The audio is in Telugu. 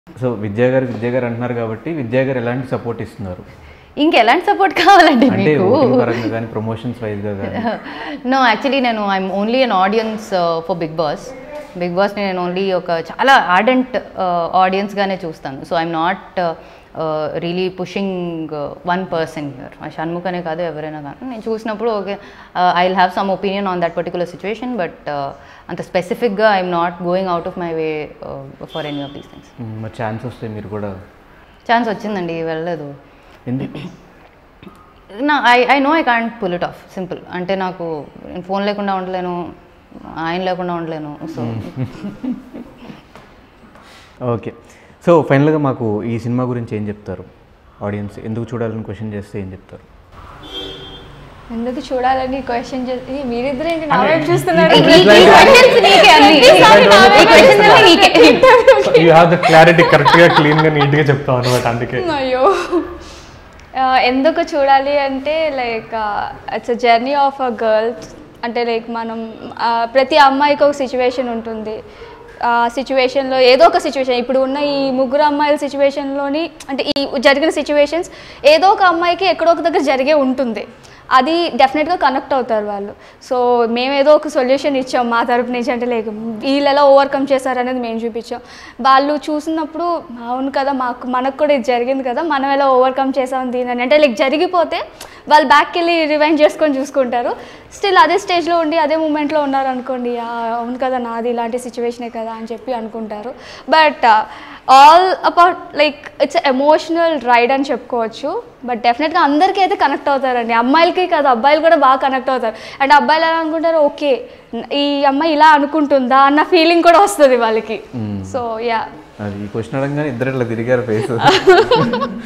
సో విద్యా గారు విద్యా గారు అంటున్నారు కాబట్టి విద్యా గారు ఎలాంటి సపోర్ట్ ఇస్తున్నారు ఇంకెలాంటి సపోర్ట్ కావాలండి అంటే మీకు ఓటింగ్ పరంగా కానీ ప్రమోషన్స్ వైజ్గా కానీ నో యాక్చువల్లీ నేను I'm only an audience for Bigg Boss Bigg బాస్ని నేను ఓన్లీ ఒక చాలా ఆర్డెంట్ ఆడియన్స్గానే చూస్తాను so I'm not really pushing one person here ఆ షణ్ముఖ్ అనే కాదు ఎవరైనా కానీ నేను చూసినప్పుడు okay I will have some opinion on that particular situation but అంత స్పెసిఫిక్గా I'm not going out of my way for any of these things మ్, మరి ఛాన్స్ వస్తే మీరు కూడా ఛాన్స్ వచ్చిందండి వెళ్ళలేదు ఎందుకు నా I I know I can't pull it off simple అంటే నాకు నేను ఫోన్ లేకుండా ఉండలేను ఆయన లేకుండా ఉండలేను సో ఓకే సో ఫైనల్గా మాకు ఈ సినిమా గురించి ఏం చెప్తారు ఆడియన్స్ ఎందుకు చూడాలని క్వశ్చన్ చేస్తే ఏం చెప్తారు ఎందుకు చూడాలని క్వశ్చన్ చేసి మీరిద్దరు ఏంటి నా వైపు చూస్తున్నారు ఈ- ఈ questions నీకే అన్ని. ప్రతిసారి నా ఈ వైపు questions అన్ని నీకే. యూ హ్యావ్ ద క్లారిటీ కరెక్ట్గా క్లీన్గా నీట్గా చెప్తావు అనమాట అందుకే అయ్యో ఆ, ఎందుకు చూడాలి అంటే like it's a journey of a girls అంటే లైక్ మనం ఆ, ప్రతి అమ్మాయికి ఒక సిచ్యువేషన్ ఉంటుంది ఆ సిచ్యువేషన్లో ఏదో ఒక సిచ్యువేషన్ ఇప్పుడు ఉన్న ఈ ముగ్గురు అమ్మాయిల సిచ్యువేషన్లోని అంటే ఈ జరిగిన సిచ్యువేషన్స్ ఏదో ఒక అమ్మాయికి ఎక్కడో ఒక దగ్గర జరిగే ఉంటుంది అది డెఫినెట్గా కనెక్ట్ అవుతారు వాళ్ళు సో మేము ఏదో ఒక సొల్యూషన్ ఇచ్చాం మా తరపు నుంచి అంటే లేక వీళ్ళు ఎలా ఓవర్కమ్ చేశారు అనేది మేము చూపించాం వాళ్ళు చూసినప్పుడు అవును కదా మాకు మనకు కూడా ఇది జరిగింది కదా మనం ఎలా ఓవర్కమ్ చేసాం దీని అంటే లైక్ జరిగిపోతే వాళ్ళు బ్యాక్కి వెళ్ళి రివైండ్ చేసుకొని చూసుకుంటారు స్టిల్ అదే స్టేజ్లో ఉండి అదే మూమెంట్లో ఉన్నారు అనుకోండి "ఆ, అవును కదా నాది ఇలాంటి సిచ్యువేషనే కదా అని చెప్పి అనుకుంటారు but all about like it's emotional ride అని చెప్పుకోవచ్చు బట్ డెఫినెట్గా అందరికీ అయితే కనెక్ట్ అవుతారండి అమ్మాయిలకి కాదు అబ్బాయిలు కూడా బాగా కనెక్ట్ అవుతారు అండ్ అబ్బాయిలు ఎలా అనుకుంటారు ఓకే ఈ అమ్మాయి ఇలా అనుకుంటుందా అన్న ఫీలింగ్ కూడా వస్తుంది వాళ్ళకి సో యా అది ఈ క్వశ్చన్ అడగగానే ఇద్దరు ఇట్లా తిరిగారు ఫేస్